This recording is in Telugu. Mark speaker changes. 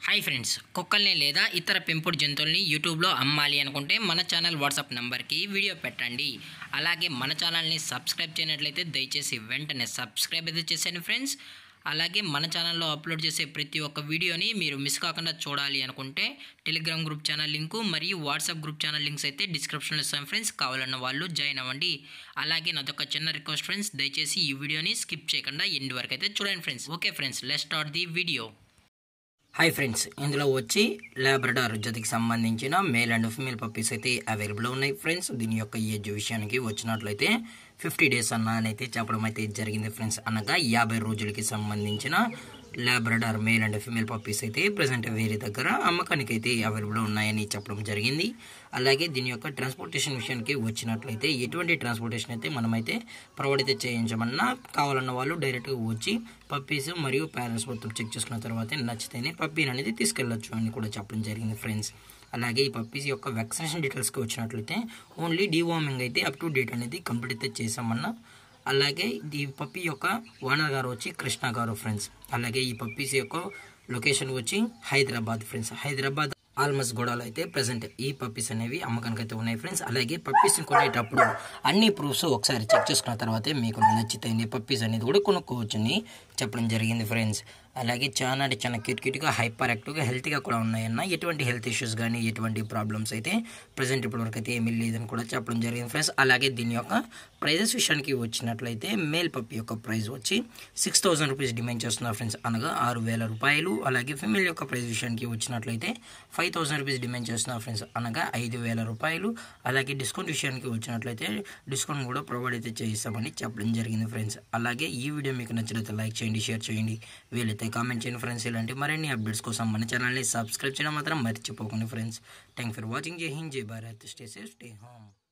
Speaker 1: హాయ్ ఫ్రెండ్స్ కుక్కల్ని లేదా ఇతర పెంపుడు జంతువుల్ని యూట్యూబ్లో అమ్మాలి అనుకుంటే మన ఛానల్ వాట్సాప్ నంబర్కి వీడియో పెట్టండి అలాగే మన ఛానల్ని సబ్స్క్రైబ్ చేయనట్లయితే దయచేసి వెంటనే సబ్స్క్రైబ్ అయితే చేసేయండి ఫ్రెండ్స్ అలాగే మన ఛానల్లో అప్లోడ్ చేసే ప్రతి ఒక్క వీడియోని మీరు మిస్ కాకుండా చూడాలి అనుకుంటే టెలిగ్రామ్ గ్రూప్ ఛానల్ లింకు మరియు వాట్సాప్ గ్రూప్ ఛానల్ లింక్స్ అయితే డిస్క్రిప్షన్లో ఇస్తాం ఫ్రెండ్స్ కావాలన్న వాళ్ళు జాయిన్ అవ్వండి అలాగే నాదొక చిన్న రిక్వెస్ట్ ఫ్రెండ్స్ దయచేసి ఈ వీడియోని స్కిప్ చేయకుండా ఎండ్ వరకు అయితే చూడండి friends okay friends let start the video hi friends ఇందులో వచ్చి లాబ్రడార్ జతకి సంబంధించిన మేల్ అండ్ ఫిమేల్ పప్పీస్ అయితే అవైలబుల్ ఉన్నాయి ఫ్రెండ్స్ దీని యొక్క ఏజ్ విషయానికి వచ్చినట్లయితే ఫిఫ్టీ డేస్ అన్న అని అయితే చెప్పడం అయితే జరిగింది ఫ్రెండ్స్ అనగా యాభై రోజులకి సంబంధించిన labrador male and female puppies అయితే ప్రజెంట్ వేరే దగ్గర అమ్మకానికి అయితే అవైలబుల్ ఉన్నాయని చెప్పడం జరిగింది అలాగే దీని యొక్క ట్రాన్స్పోర్టేషన్ విషయానికి వచ్చినట్లయితే ఎటువంటి ట్రాన్స్పోర్టేషన్ అయితే మనమైతే ప్రొవైడ్ అయితే చేయించమన్నా కావాలన్న వాళ్ళు డైరెక్ట్గా వచ్చి పప్పీస్ మరియు పేరెంట్స్ మొత్తం చెక్ చేసుకున్న తర్వాత నచ్చితేనే పప్పీని అనేది తీసుకెళ్ళొచ్చు అని కూడా చెప్పడం జరిగింది ఫ్రెండ్స్ అలాగే ఈ పప్పీస్ యొక్క వ్యాక్సినేషన్ డీటెయిల్స్కి వచ్చినట్లయితే ఓన్లీ డీవార్మింగ్ అయితే అప్ టు డేట్ అనేది కంప్లీట్ అయితే చేసామన్నా అలాగే ఈ పప్పీ యొక్క ఓనర్ గారు వచ్చి కృష్ణ గారు ఫ్రెండ్స్ అలాగే ఈ పప్పీస్ యొక్క లొకేషన్ వచ్చి హైదరాబాద్ ఫ్రెండ్స్ హైదరాబాద్ ఆల్మస్ గోడలో అయితే ప్రజెంట్ ఈ పప్పీస్ అనేవి అమ్మకానికి అయితే ఉన్నాయి ఫ్రెండ్స్ అలాగే పప్పీస్ కొనేటప్పుడు అన్ని ప్రూఫ్స్ ఒకసారి చెక్ చేసుకున్న తర్వాతే మీకు నచ్చితే పప్పీస్ అనేది కూడా కొనుక్కోవచ్చని చెప్పడం జరిగింది ఫ్రెండ్స్ అలాగే చాలా అంటే చాలా క్యూట్ క్యూట్గా హైపర్ యాక్టివ్గా హెల్తీగా కూడా ఉన్నాయన్న ఎటువంటి హెల్త్ ఇష్యూస్ కానీ ఎటువంటి ప్రాబ్లమ్స్ అయితే ప్రజెంట్ ఇప్పటివరకు అయితే ఏమీ లేదని కూడా చెప్పడం జరిగింది ఫ్రెండ్స్ అలాగే దీని యొక్క ప్రైజెస్ విషయానికి వచ్చినట్లయితే మేల్ పప్పి యొక్క ప్రైస్ వచ్చి సిక్స్ థౌసండ్ రూపీస్ డిమాండ్ చేస్తున్నారు ఫ్రెండ్స్ అనగా ఆరు వేల రూపాయలు అలాగే ఫిమేల్ యొక్క ప్రైస్ విషయానికి వచ్చినట్లయితే ఫైవ్ థౌసండ్ రూపీస్ డిమాండ్ చేస్తున్నారు ఫ్రెండ్స్ అనగా ఐదు వేల రూపాయలు అలాగే డిస్కౌంట్ విషయానికి వచ్చినట్లయితే డిస్కౌంట్ కూడా ప్రొవైడ్ అయితే చేయిస్తామని చెప్పడం జరిగింది ఫ్రెండ్స్ అలాగే ఈ వీడియో మీకు నచ్చినట్లయితే లైక్ చేయండి షేర్ చేయండి వీలైతే కామెంట్ చేయండి ఫ్రెండ్స్ ఇలాంటి మరిన్ని అప్డేట్స్ కోసం మన ఛానల్ని సబ్స్క్రైబ్ చేయడం మాత్రం మర్చిపోకండి ఫ్రెండ్స్ థ్యాంక్ ఫర్ వాచింగ్ జై హింద్ జై Bharat stay safe stay home